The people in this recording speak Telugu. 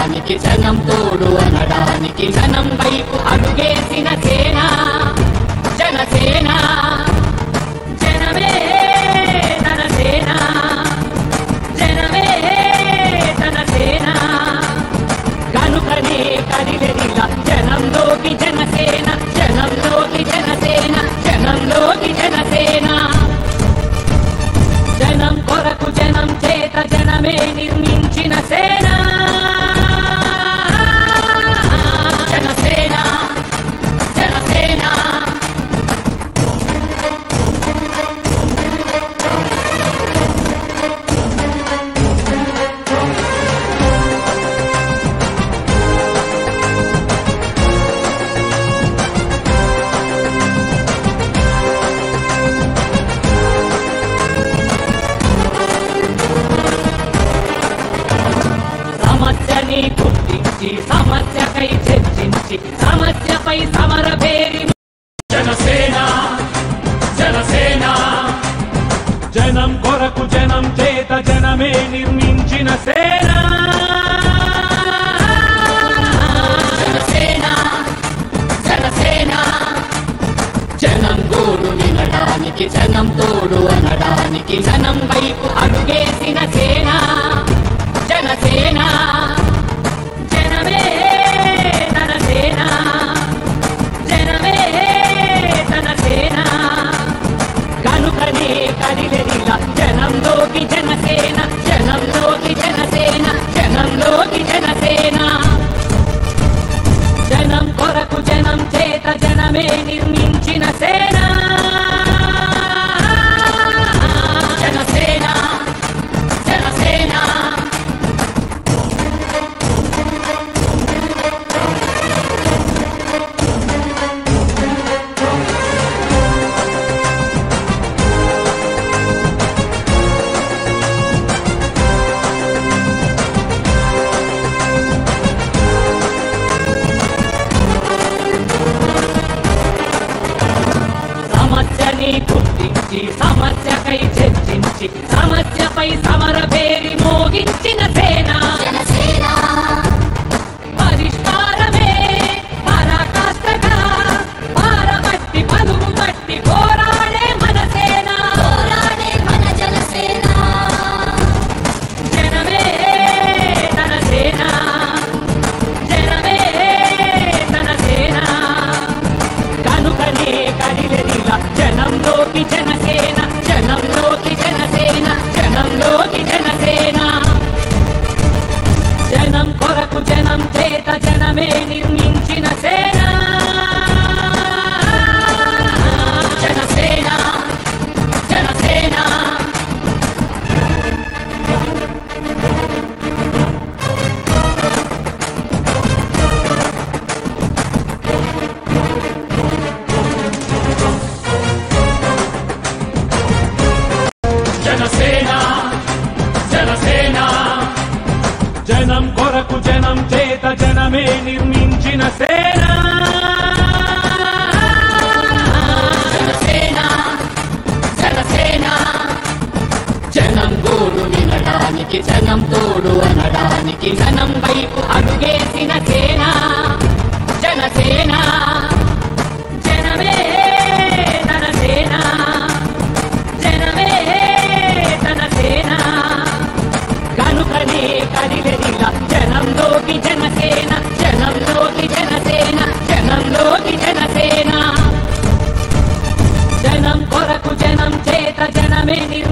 అనడానికి జనం తోడు అనడానికి జనం వైపు అడుగేసిన సేన జనసేన జనమే తన సేన జనమే తన సేన కనుకనే కదిలిలా జనంలోకి జనసేన జనంలోకి జనసేన జనంలోకి జనసేన జనం కొరకు జనం చేత జనమే నిర్మించిన సేన జనసేన జనసేన సమస్యని గుర్తించి సమస్యకై చర్చించి సమస్యపై సమర పేరి జనసేన జనసేన జనం కొరకు జనం చేత జనమే నిర్మించిన సేన జనసేన జనసేన జనం గోడు వినడానికి జనం తోడు అనడానికి జనం వైపు అడుగేసిన సేన జనసేన జనమే తన సేన జనమే తన సేన కనుకనే కదిలిలా జనంలోకి జనసేన జనంలోకి జనసేన జనంలోకి జనసేన జనం కొరకు జనం చేత జనమే నిర్మించిన సేన జనసేన జనసేన సమస్యని గుర్తించి సమస్యకై చర్చించి సమస్యపై సమర పేరి మోగించిన సేన పరిష్కారమే పరాకాష్ఠగా పారబట్టి పలుగు బట్టి పోరాడే మన సేన జనమే తన సేన జనమే తన సేన కనుకనే కదిలిలా జనంలోకి జనసేన జనంలోకి జనసేన జనంలోకి జనసేన జనం కొరకు జనం చేత జనమే నిర్మించిన సేన జనసేన జనసేన జనసేన జనసేన జనం కొరకు జనం చేత జనమే నిర్మించిన సేన జనసేన జనసేన జనం గోడు వినడానికి జనం తోడు అనడానికి జనం వైపు అడుగేసిన సేన జనసేన జనమే తన సేన జనమే తన సేన కనుకనే కదిలిలా జనంలోకి జనసేన జనంలోకి జనసేన జనంలోకి జనసేన జనం కొరకు జనం చేత జనమే నిర్మించిన